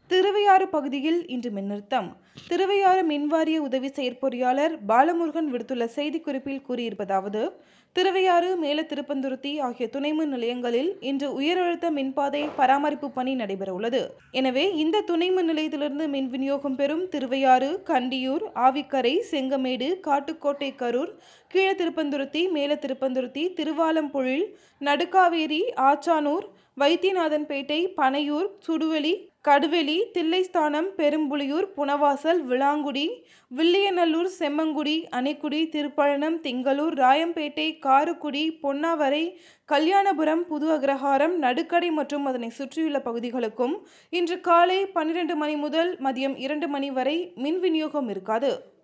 திருவையாறு பகுதியில் இன்று மின்னிறுத்தம் திருவையாறு மின்வாரிய உதவி செயற்பொறியாளர் பாலமுருகன் விடுத்துள்ள செய்திக்குறிப்பில் கூறியிருப்பதாவது திருவையாறு மேல திருப்பந்துருத்தி ஆகிய துணை மின் நிலையங்களில் இன்று உயரழுத்த மின்பாதை பராமரிப்பு பணி நடைபெற உள்ளது எனவே இந்த துணை மின் நிலையத்திலிருந்து மின் விநியோகம் பெறும் திருவையாறு கண்டியூர் ஆவிக்கரை செங்கமேடு காட்டுக்கோட்டை கரூர் கீழ திருப்பந்துருத்தி மேல திருப்பந்துருத்தி திருவாலம்பொழில் நடுக்காவேரி ஆச்சானூர் வைத்தியநாதன்பேட்டை பனையூர் சுடுவெளி கடுவெளி தில்லைஸ்தானம் பெரும்புலியூர் புனவாசல் விளாங்குடி வில்லியநல்லூர் செம்மங்குடி அணைக்குடி திருப்பழனம் திங்களூர் ராயம்பேட்டை காருக்குடி பொன்னாவரை கல்யாணபுரம் புது அக்ரஹாரம் நடுக்கடை மற்றும் அதனை சுற்றியுள்ள பகுதிகளுக்கும் இன்று காலை பன்னிரண்டு மணி முதல் மதியம் இரண்டு மணி வரை மின் விநியோகம் இருக்காது